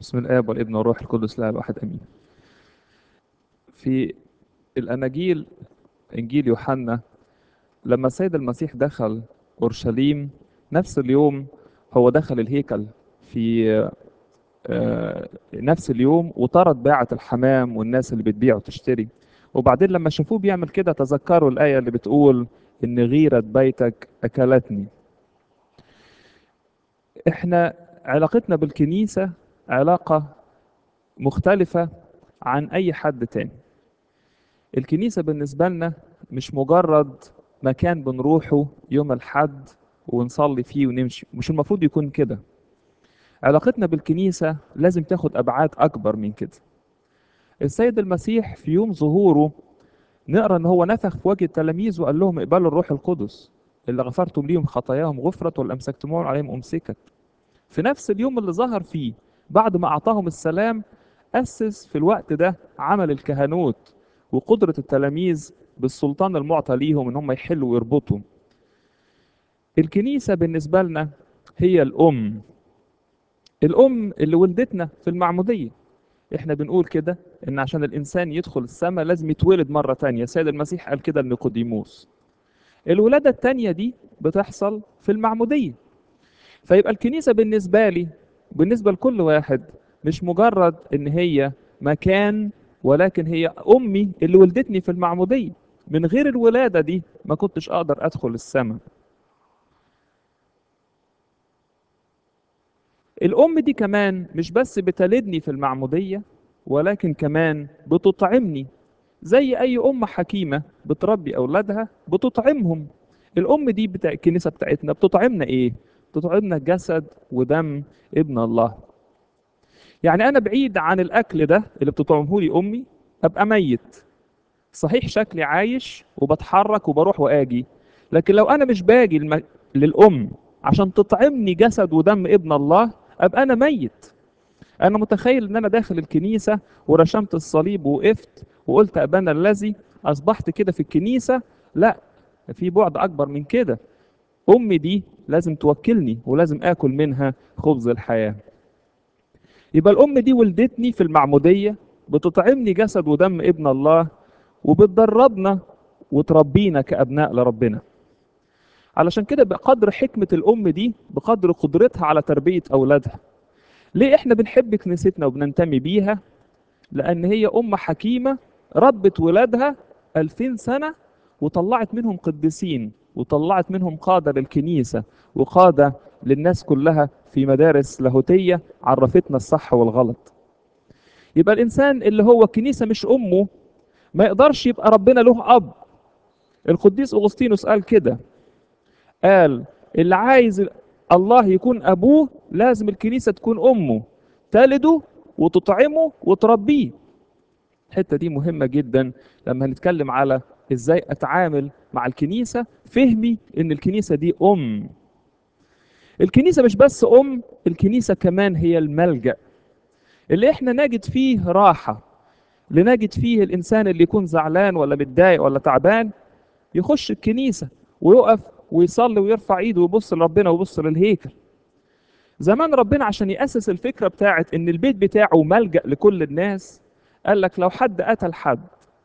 بسم الآب والابن والروح القدس لا الواحد أمين في الأناجيل إنجيل يوحنا لما السيد المسيح دخل أورشليم نفس اليوم هو دخل الهيكل في آه، نفس اليوم وطرد باعة الحمام والناس اللي بتبيع وتشتري وبعدين لما شافوه بيعمل كده تذكروا الآية اللي بتقول إن غيرة بيتك أكلتني إحنا علاقتنا بالكنيسة علاقة مختلفة عن أي حد تاني الكنيسة بالنسبة لنا مش مجرد مكان بنروحه يوم الحد ونصلي فيه ونمشي مش المفروض يكون كده علاقتنا بالكنيسة لازم تاخد أبعاد أكبر من كده السيد المسيح في يوم ظهوره نقرا ان هو نفخ في وجه التلاميذ وقال لهم اقبلوا الروح القدس اللي غفرتم ليهم خطاياهم غفرت واللي امسكتموهم عليهم امسكت في نفس اليوم اللي ظهر فيه بعد ما اعطاهم السلام اسس في الوقت ده عمل الكهنوت وقدره التلاميذ بالسلطان المعطى ليهم ان هم يحلوا ويربطوا الكنيسه بالنسبه لنا هي الام الام اللي ولدتنا في المعموديه احنا بنقول كده ان عشان الانسان يدخل السماء لازم يتولد مره تانية السيد المسيح قال كده لنيقوديموس الولاده التانية دي بتحصل في المعموديه فيبقى الكنيسه بالنسبه لي بالنسبه لكل واحد مش مجرد ان هي مكان ولكن هي امي اللي ولدتني في المعموديه من غير الولاده دي ما كنتش اقدر ادخل السماء الأم دي كمان مش بس بتلدني في المعمودية ولكن كمان بتطعمني زي أي أم حكيمة بتربي أولادها بتطعمهم الأم دي بتاع الكنيسة بتاعتنا بتطعمنا إيه؟ بتطعمنا جسد ودم ابن الله يعني أنا بعيد عن الأكل ده اللي بتطعمه لي أمي أبقى ميت صحيح شكلي عايش وبتحرك وبروح وآجي لكن لو أنا مش باجي الم... للأم عشان تطعمني جسد ودم ابن الله ابقى انا ميت انا متخيل ان انا داخل الكنيسه ورشمت الصليب ووقفت وقلت ابانا الذي اصبحت كده في الكنيسه لا في بعد اكبر من كده امي دي لازم توكلني ولازم اكل منها خبز الحياه يبقى الام دي ولدتني في المعموديه بتطعمني جسد ودم ابن الله وبتدربنا وتربينا كابناء لربنا علشان كده بقدر حكمة الأم دي بقدر قدرتها على تربية أولادها ليه إحنا بنحب كنيستنا وبننتمي بيها لأن هي أم حكيمة ربت ولادها ألفين سنة وطلعت منهم قديسين وطلعت منهم قادة للكنيسة وقادة للناس كلها في مدارس لاهوتية عرفتنا الصح والغلط يبقى الإنسان اللي هو الكنيسة مش أمه ما يقدرش يبقى ربنا له أب القديس أغسطينوس قال كده قال اللي عايز الله يكون ابوه لازم الكنيسه تكون امه تلده وتطعمه وتربيه الحته دي مهمه جدا لما هنتكلم على ازاي اتعامل مع الكنيسه فهمي ان الكنيسه دي ام الكنيسه مش بس ام الكنيسه كمان هي الملجا اللي احنا نجد فيه راحه لنجد فيه الانسان اللي يكون زعلان ولا متضايق ولا تعبان يخش الكنيسه ويقف ويصلي ويرفع ايده ويبص لربنا ويبص للهيكل زمان ربنا عشان يأسس الفكرة بتاعت ان البيت بتاعه ملجأ لكل الناس قال لك لو حد قتل حد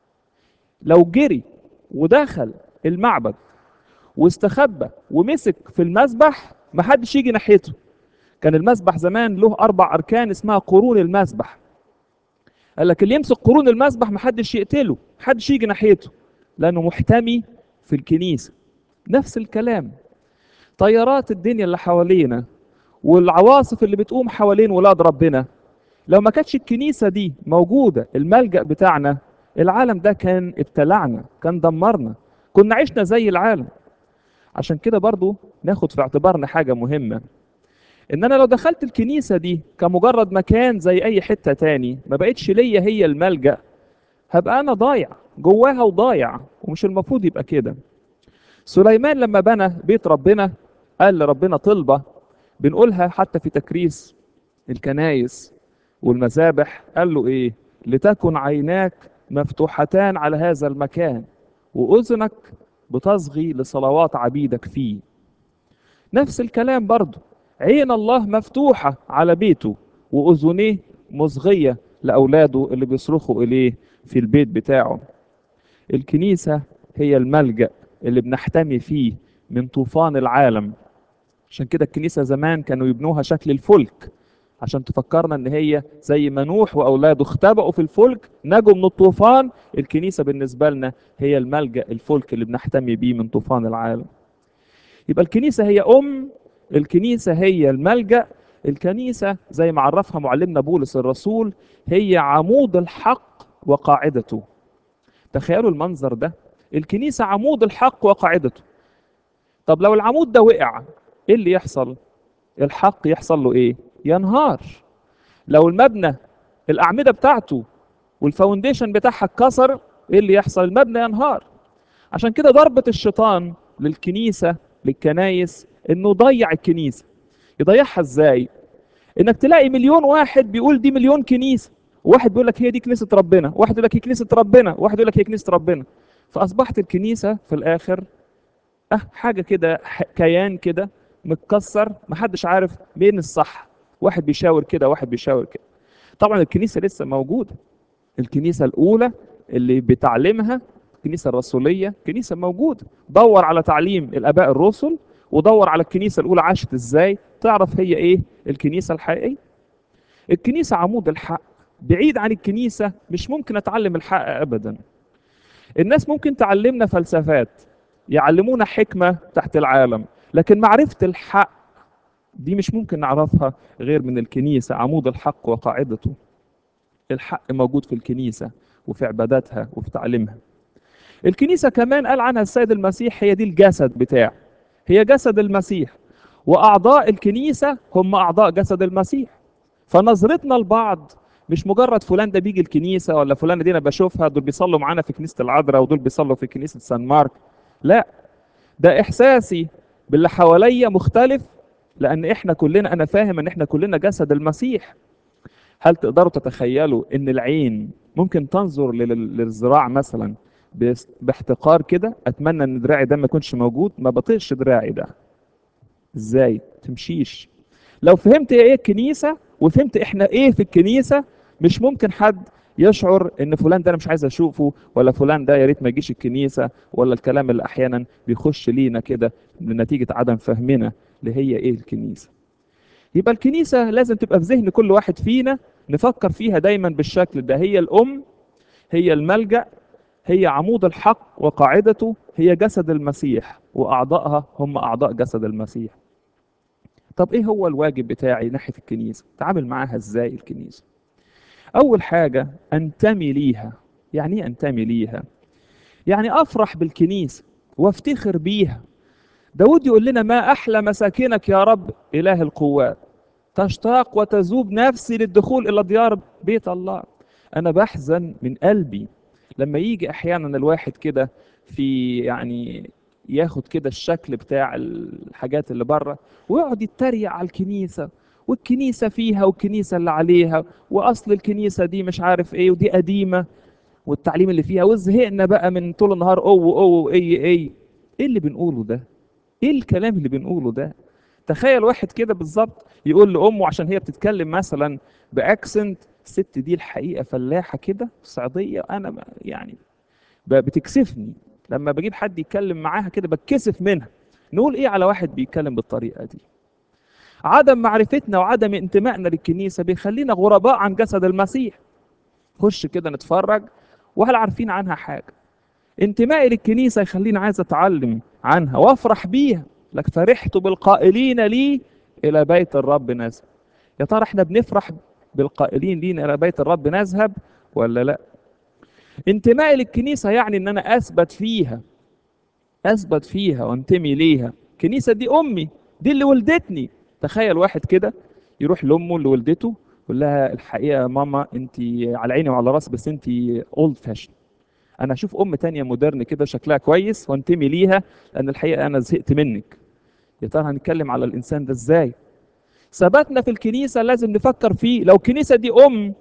لو جري ودخل المعبد واستخبى ومسك في المسبح محدش يجي ناحيته كان المسبح زمان له اربع اركان اسمها قرون المسبح قال لك اللي يمسك قرون المسبح محدش يقتله محدش يجي ناحيته لانه محتمي في الكنيسه نفس الكلام طيارات الدنيا اللي حوالينا والعواصف اللي بتقوم حوالين ولاد ربنا لو ما كانتش الكنيسة دي موجودة الملجأ بتاعنا العالم ده كان ابتلعنا كان دمرنا كنا عشنا زي العالم عشان كده برضو ناخد في اعتبارنا حاجة مهمة ان انا لو دخلت الكنيسة دي كمجرد مكان زي اي حتة تاني ما بقتش ليا هي الملجأ هبقى انا ضايع جواها وضايع ومش المفروض يبقى كده سليمان لما بنى بيت ربنا قال لربنا طلبة بنقولها حتى في تكريس الكنايس والمذابح قال له ايه لتكن عيناك مفتوحتان على هذا المكان وأذنك بتصغي لصلوات عبيدك فيه نفس الكلام برضه عين الله مفتوحة على بيته واذنيه مصغيه لاولاده اللي بيصرخوا اليه في البيت بتاعه الكنيسه هي الملجا اللي بنحتمي فيه من طوفان العالم عشان كده الكنيسه زمان كانوا يبنوها شكل الفلك عشان تفكرنا ان هي زي ما نوح واولاده اختبأوا في الفلك نجوا من الطوفان الكنيسه بالنسبه لنا هي الملجا الفلك اللي بنحتمي بيه من طوفان العالم يبقى الكنيسه هي ام الكنيسه هي الملجا الكنيسه زي ما عرفها معلمنا بولس الرسول هي عمود الحق وقاعدته تخيلوا المنظر ده الكنيسه عمود الحق وقاعدته طب لو العمود ده وقع ايه اللي يحصل الحق يحصل له ايه ينهار لو المبنى الاعمده بتاعته والفاونديشن بتاعها اتكسر ايه اللي يحصل المبنى ينهار عشان كده ضربه الشيطان للكنيسه للكنايس انه يضيع الكنيسه يضيعها ازاي انك تلاقي مليون واحد بيقول دي مليون كنيسه واحد بيقول لك هي دي كنيسه ربنا واحد يقول لك هي كنيسه ربنا واحد يقول لك هي كنيسه ربنا فاصبحت الكنيسه في الاخر اه حاجه كده ح- كيان كده متكسر محدش عارف مين الصح واحد بيشاور كده واحد بيشاور كده طبعا الكنيسه لسه موجوده الكنيسه الاولى اللي بتعلمها الكنيسه الرسوليه كنيسه موجوده دور على تعليم الاباء الرسل ودور على الكنيسه الاولى عاشت ازاي تعرف هي ايه الكنيسه الحقيقيه الكنيسه عمود الحق بعيد عن الكنيسه مش ممكن اتعلم الحق ابدا الناس ممكن تعلمنا فلسفات يعلمونا حكمه تحت العالم لكن معرفه الحق دي مش ممكن نعرفها غير من الكنيسه عمود الحق وقاعدته الحق موجود في الكنيسه وفي عباداتها وفي تعليمها الكنيسه كمان قال عنها السيد المسيح هي دي الجسد بتاعه هي جسد المسيح واعضاء الكنيسه هم اعضاء جسد المسيح فنظرتنا لبعض مش مجرد فلان ده بيجي الكنيسه ولا فلانه دي انا بشوفها دول بيصلوا معانا في كنيسه العذراء ودول بيصلوا في كنيسه سان مارك لا ده احساسي باللي حواليا مختلف لان احنا كلنا انا فاهم ان احنا كلنا جسد المسيح هل تقدروا تتخيلوا ان العين ممكن تنظر لل- للذراع مثلا بس- باحتقار كده اتمنى ان دراعي ده ما يكونش موجود ما بطيقش دراعي ده ازاي تمشيش لو فهمت ايه الكنيسه وفهمت احنا ايه في الكنيسه مش ممكن حد يشعر ان فلان ده انا مش عايز اشوفه ولا فلان ده يا ريت ما يجيش الكنيسه ولا الكلام اللي احيانا بيخش لينا كده نتيجه عدم فهمنا اللي هي ايه الكنيسه يبقى الكنيسه لازم تبقى في ذهن كل واحد فينا نفكر فيها دايما بالشكل ده هي الام هي الملجا هي عمود الحق وقاعدته هي جسد المسيح واعضائها هم اعضاء جسد المسيح طب ايه هو الواجب بتاعي ناحيه الكنيسه تعامل معاها ازاي الكنيسه اول حاجه انتمي ليها يعني ايه انتمي ليها يعني افرح بالكنيسه وافتخر بيها داود يقول لنا ما احلى مساكنك يا رب اله القوات تشتاق وتذوب نفسي للدخول الى ديار بيت الله انا بحزن من قلبي لما يجي احيانا الواحد كده في يعني ياخد كده الشكل بتاع الحاجات اللي بره ويقعد يتريق على الكنيسه والكنيسه فيها والكنيسه اللي عليها واصل الكنيسه دي مش عارف ايه ودي قديمه والتعليم اللي فيها وزهقنا بقى من طول النهار او او واي اي ايه اللي بنقوله ده ايه الكلام اللي بنقوله ده تخيل واحد كده بالظبط يقول لامه عشان هي بتتكلم مثلا باكسنت الست دي الحقيقه فلاحه كده صعيديه انا ما- يعني ب- بتكسفني لما بجيب حد يتكلم معاها كده بتكسف منها نقول ايه على واحد بيتكلم بالطريقه دي عدم معرفتنا وعدم انتمائنا للكنيسه بيخلينا غرباء عن جسد المسيح خش كده نتفرج وهل عارفين عنها حاجه انتمائي للكنيسه يخليني عايز اتعلم عنها وافرح بيها لك فرحت بالقائلين لي الى بيت الرب نذهب يا ترى احنا بنفرح بالقائلين لينا الى بيت الرب نذهب ولا لا انتمائي للكنيسه يعني ان انا اثبت فيها اثبت فيها وانتمي ليها الكنيسه دي امي دي اللي ولدتني تخيل واحد كده يروح لامه اللي ولدته يقول لها الحقيقه يا ماما انت على عيني وعلى راسي بس انت اولد فاشن انا اشوف ام تانية مودرن كده شكلها كويس وانتمي ليها لان الحقيقه انا زهقت منك يا ترى هنتكلم على الانسان ده ازاي ثباتنا في الكنيسه لازم نفكر فيه لو الكنيسه دي ام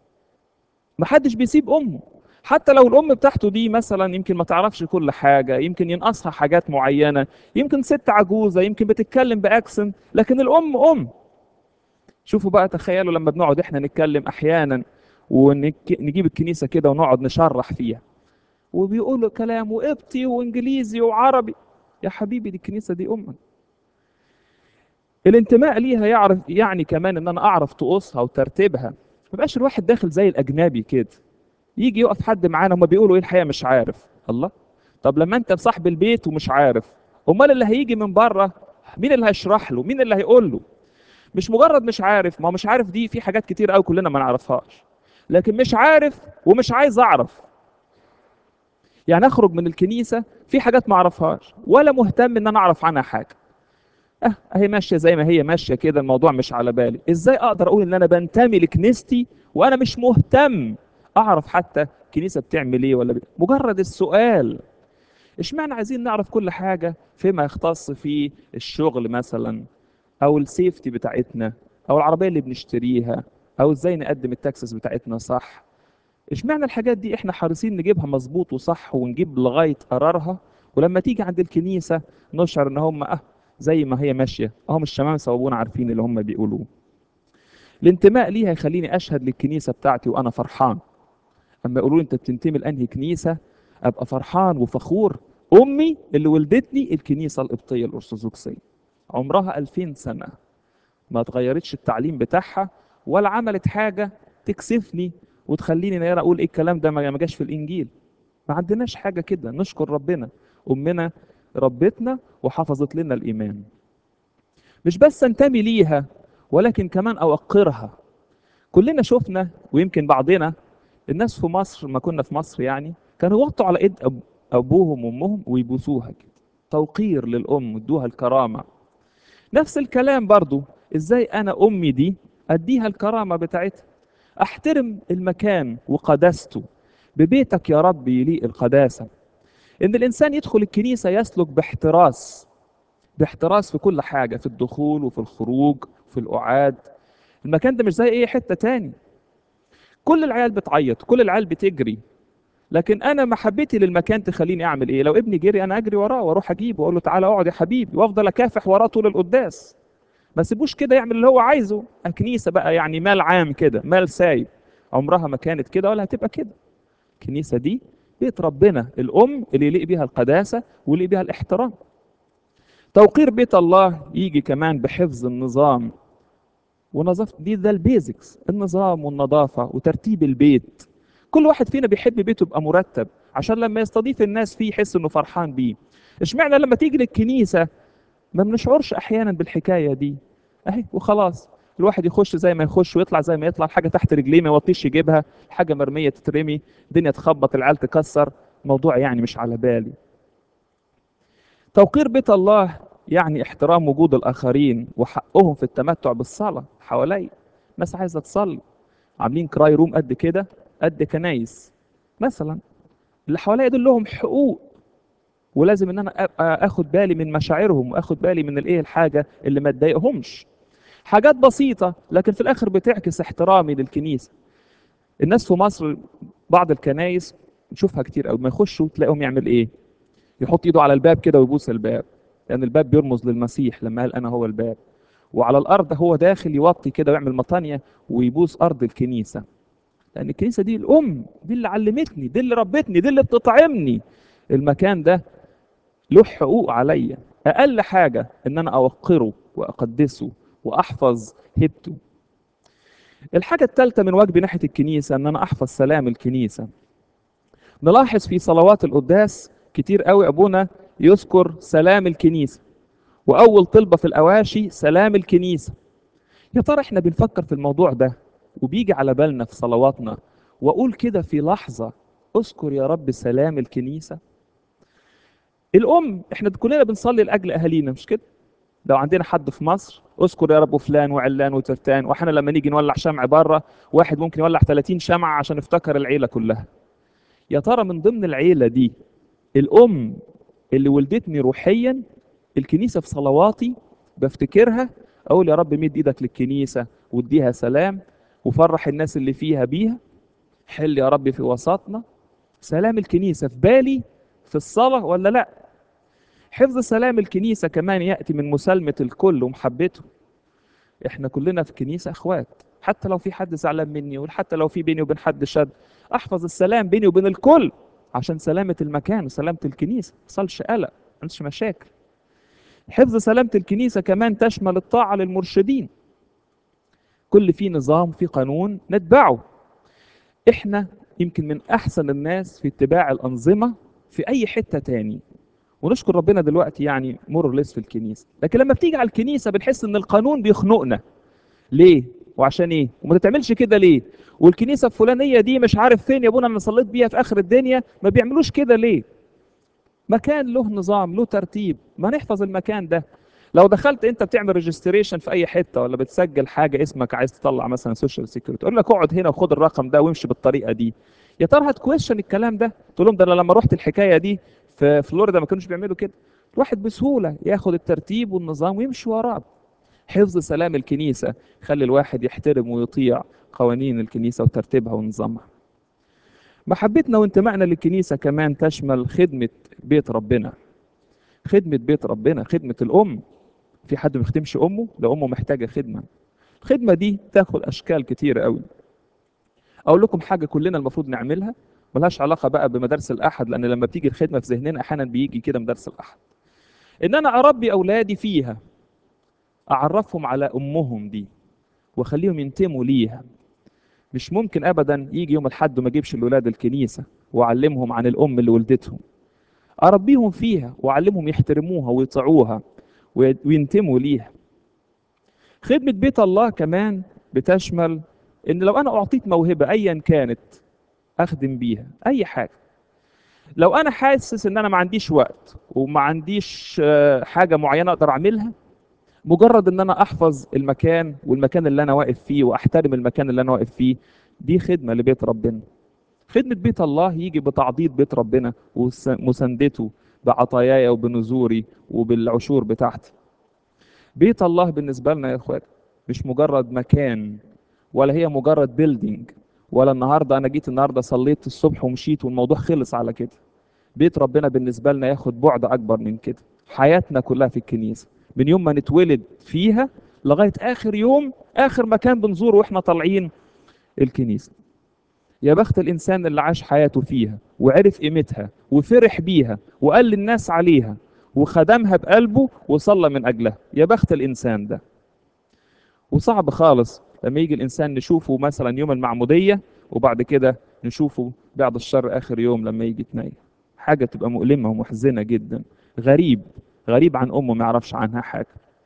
محدش بيسيب امه حتى لو الام بتاعته دي مثلا يمكن ما تعرفش كل حاجه يمكن ينقصها حاجات معينه يمكن ست عجوزه يمكن بتتكلم باكسنت لكن الام ام شوفوا بقى تخيلوا لما بنقعد احنا نتكلم احيانا ونجيب الكنيسه كده ونقعد نشرح فيها وبيقولوا كلام وقبطي وانجليزي وعربي يا حبيبي دي الكنيسه دي امك الانتماء ليها يعرف يعني كمان ان انا اعرف طقوسها وترتيبها ما يبقاش الواحد داخل زي الاجنبي كده يجي يقف حد معانا هما بيقولوا ايه الحقيقه مش عارف الله طب لما انت صاحب البيت ومش عارف امال اللي هيجي من بره مين اللي هيشرح له مين اللي هيقول له مش مجرد مش عارف ما هو مش عارف دي في حاجات كتير قوي كلنا ما نعرفهاش لكن مش عارف ومش عايز اعرف يعني اخرج من الكنيسه في حاجات ما اعرفهاش ولا مهتم ان انا اعرف عنها حاجه اه اهي ماشيه زي ما هي ماشيه كده الموضوع مش على بالي ازاي اقدر اقول ان انا بنتمي لكنيستي وانا مش مهتم اعرف حتى الكنيسه بتعمل ايه ولا بي... مجرد السؤال اشمعنى عايزين نعرف كل حاجه فيما يختص في الشغل مثلا او السيفتي بتاعتنا او العربيه اللي بنشتريها او ازاي نقدم التاكسس بتاعتنا صح اشمعنى الحاجات دي احنا حريصين نجيبها مظبوط وصح ونجيب لغايه قرارها ولما تيجي عند الكنيسه نشعر ان هم اه زي ما هي ماشيه اهم الشمام سوابون عارفين اللي هم بيقولوه الانتماء ليها يخليني اشهد للكنيسه بتاعتي وانا فرحان اما يقولوا لي انت بتنتمي لانهي كنيسه ابقى فرحان وفخور امي اللي ولدتني الكنيسه القبطيه الارثوذكسيه عمرها 2000 سنه ما اتغيرتش التعليم بتاعها ولا عملت حاجه تكسفني وتخليني نيرة اقول ايه الكلام ده ما جاش في الانجيل ما عندناش حاجه كده نشكر ربنا امنا ربتنا وحفظت لنا الايمان مش بس انتمي ليها ولكن كمان اوقرها كلنا شفنا ويمكن بعضنا الناس في مصر ما كنا في مصر يعني كانوا يوطوا على ايد أب ابوهم وامهم ويبوسوها كده توقير للام ادوها الكرامه نفس الكلام برضو ازاي انا امي دي اديها الكرامه بتاعتها احترم المكان وقداسته ببيتك يا رب يليق القداسه ان الانسان يدخل الكنيسه يسلك باحتراس باحتراس في كل حاجه في الدخول وفي الخروج في القعاد المكان ده مش زي اي حته تاني كل العيال بتعيط كل العيال بتجري لكن انا محبتي للمكان تخليني اعمل ايه لو ابني جري انا اجري وراه واروح اجيبه واقول له تعالى اقعد يا حبيبي وافضل اكافح وراه طول القداس ما سيبوش كده يعمل اللي هو عايزه الكنيسه بقى يعني مال عام كده مال سايب عمرها ما كانت كده ولا هتبقى كده الكنيسه دي بيت ربنا الام اللي يليق بيها القداسه واللي بيها الاحترام توقير بيت الله يجي كمان بحفظ النظام ونظافه دي ده البيزكس النظام والنظافه وترتيب البيت كل واحد فينا بيحب بيته يبقى مرتب عشان لما يستضيف الناس فيه يحس انه فرحان بيه اشمعنى لما تيجي للكنيسه ما بنشعرش احيانا بالحكايه دي اهي وخلاص الواحد يخش زي ما يخش ويطلع زي ما يطلع الحاجه تحت رجليه ما يوطيش يجيبها حاجه مرميه تترمي الدنيا تخبط العيال تكسر موضوع يعني مش على بالي توقير بيت الله يعني احترام وجود الاخرين وحقهم في التمتع بالصلاه حوالي ناس عايزه تصلي عاملين كراي روم قد كده قد كنايس مثلا اللي حواليا دول لهم حقوق ولازم ان انا اخد بالي من مشاعرهم واخد بالي من الايه الحاجه اللي ما تضايقهمش حاجات بسيطه لكن في الاخر بتعكس احترامي للكنيسه الناس في مصر بعض الكنايس نشوفها كتير قوي ما يخشوا تلاقيهم يعمل ايه يحط ايده على الباب كده ويبوس الباب لان الباب بيرمز للمسيح لما قال انا هو الباب وعلى الارض هو داخل يوطي كده ويعمل مطانيه ويبوس ارض الكنيسه لان الكنيسه دي الام دي اللي علمتني دي اللي ربتني دي اللي بتطعمني المكان ده له حقوق عليا اقل حاجه ان انا اوقره واقدسه واحفظ هبته الحاجه الثالثه من واجبي ناحيه الكنيسه ان انا احفظ سلام الكنيسه نلاحظ في صلوات القداس كتير قوي ابونا يذكر سلام الكنيسه واول طلبه في الاواشي سلام الكنيسه يا ترى احنا بنفكر في الموضوع ده وبيجي على بالنا في صلواتنا واقول كده في لحظه اذكر يا رب سلام الكنيسه الام احنا كلنا بنصلي لاجل اهالينا مش كده لو عندنا حد في مصر اذكر يا رب فلان وعلان وترتان واحنا لما نيجي نولع شمع بره واحد ممكن يولع 30 شمعة عشان افتكر العيله كلها يا ترى من ضمن العيله دي الام اللي ولدتني روحيا الكنيسه في صلواتي بفتكرها اقول يا رب مد ايدك للكنيسه واديها سلام وفرح الناس اللي فيها بيها حل يا رب في وسطنا سلام الكنيسه في بالي في الصلاه ولا لا حفظ سلام الكنيسه كمان ياتي من مسالمه الكل ومحبته احنا كلنا في الكنيسه اخوات حتى لو في حد زعلان مني وحتى لو في بيني وبين حد شد احفظ السلام بيني وبين الكل عشان سلامه المكان وسلامه الكنيسه ما يحصلش قلق ما يحصلش مشاكل حفظ سلامه الكنيسه كمان تشمل الطاعه للمرشدين كل في نظام في قانون نتبعه احنا يمكن من احسن الناس في اتباع الانظمه في اي حته تاني ونشكر ربنا دلوقتي يعني مور ليس في الكنيسه لكن لما بتيجي على الكنيسه بنحس ان القانون بيخنقنا ليه وعشان ايه وما تتعملش كده ليه والكنيسه الفلانيه دي مش عارف فين يا ابونا انا صليت بيها في اخر الدنيا ما بيعملوش كده ليه مكان له نظام له ترتيب ما نحفظ المكان ده لو دخلت انت بتعمل ريجستريشن في اي حته ولا بتسجل حاجه اسمك عايز تطلع مثلا سوشيال سيكيورتي يقول لك اقعد هنا وخد الرقم ده وامشي بالطريقه دي يا ترى هتكويشن الكلام ده تقول لهم ده انا لما رحت الحكايه دي في فلوريدا ما كانوش بيعملوا كده الواحد بسهوله ياخد الترتيب والنظام ويمشي وراه حفظ سلام الكنيسه خلي الواحد يحترم ويطيع قوانين الكنيسه وترتيبها ونظامها محبتنا وانتمائنا للكنيسه كمان تشمل خدمه بيت ربنا خدمه بيت ربنا خدمه الام في حد ما بيخدمش امه ده امه محتاجه خدمه الخدمه دي تاخد اشكال كتيره قوي اقول لكم حاجه كلنا المفروض نعملها ملهاش علاقه بقى بمدارس الاحد لان لما بتيجي الخدمه في ذهننا احيانا بيجي كده مدارس الاحد ان انا اربي اولادي فيها اعرفهم على امهم دي واخليهم ينتموا ليها مش ممكن ابدا يجي يوم الحد وما اجيبش الاولاد الكنيسه واعلمهم عن الام اللي ولدتهم اربيهم فيها واعلمهم يحترموها ويطيعوها وينتموا ليها خدمه بيت الله كمان بتشمل ان لو انا اعطيت موهبه ايا كانت اخدم بيها اي حاجه لو انا حاسس ان انا ما عنديش وقت وما عنديش حاجه معينه اقدر اعملها مجرد ان انا احفظ المكان والمكان اللي انا واقف فيه واحترم المكان اللي انا واقف فيه دي خدمه لبيت ربنا خدمه بيت الله يجي بتعضيد بيت ربنا ومساندته بعطاياي وبنذوري وبالعشور بتاعتي بيت الله بالنسبه لنا يا اخوات مش مجرد مكان ولا هي مجرد بيلدينج ولا النهارده انا جيت النهارده صليت الصبح ومشيت والموضوع خلص على كده بيت ربنا بالنسبه لنا ياخد بعد اكبر من كده حياتنا كلها في الكنيسه من يوم ما نتولد فيها لغايه اخر يوم اخر مكان بنزوره واحنا طالعين الكنيسه يا بخت الانسان اللي عاش حياته فيها وعرف قيمتها وفرح بيها وقال للناس عليها وخدمها بقلبه وصلى من اجلها يا بخت الانسان ده وصعب خالص لما يجي الانسان نشوفه مثلا يوم المعموديه وبعد كده نشوفه بعد الشر اخر يوم لما يجي يتنيل حاجه تبقى مؤلمه ومحزنه جدا غريب غريب عن امه ما يعرفش عنها حاجه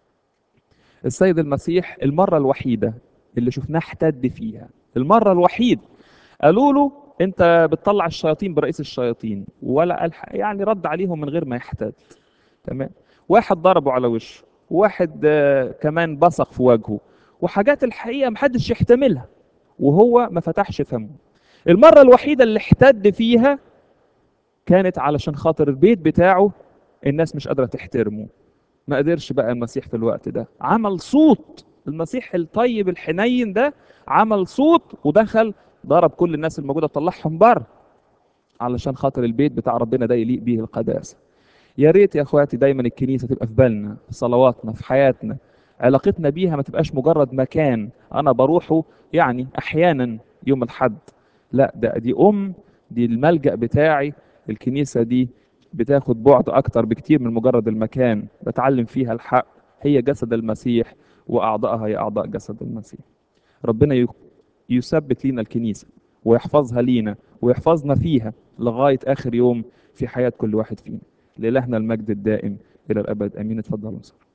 السيد المسيح المره الوحيده اللي شفناه احتد فيها المره الوحيده قالوا له انت بتطلع الشياطين برئيس الشياطين ولا قال يعني رد عليهم من غير ما يحتد تمام واحد ضربه على وشه واحد كمان بصق في وجهه وحاجات الحقيقه محدش يحتملها وهو ما فتحش فمه المره الوحيده اللي احتد فيها كانت علشان خاطر البيت بتاعه الناس مش قادره تحترمه ما قدرش بقى المسيح في الوقت ده عمل صوت المسيح الطيب الحنين ده عمل صوت ودخل ضرب كل الناس الموجوده طلعهم بره علشان خاطر البيت بتاع ربنا ده يليق بيه القداسه يا ريت يا اخواتي دايما الكنيسه تبقى في بالنا في صلواتنا في حياتنا علاقتنا بيها ما تبقاش مجرد مكان انا بروحه يعني احيانا يوم الحد لا ده دي ام دي الملجا بتاعي الكنيسه دي بتاخد بعد اكتر بكتير من مجرد المكان بتعلم فيها الحق هي جسد المسيح واعضائها هي اعضاء جسد المسيح ربنا يثبت لينا الكنيسه ويحفظها لينا ويحفظنا فيها لغايه اخر يوم في حياه كل واحد فينا لإلهنا المجد الدائم الى الابد امين اتفضلوا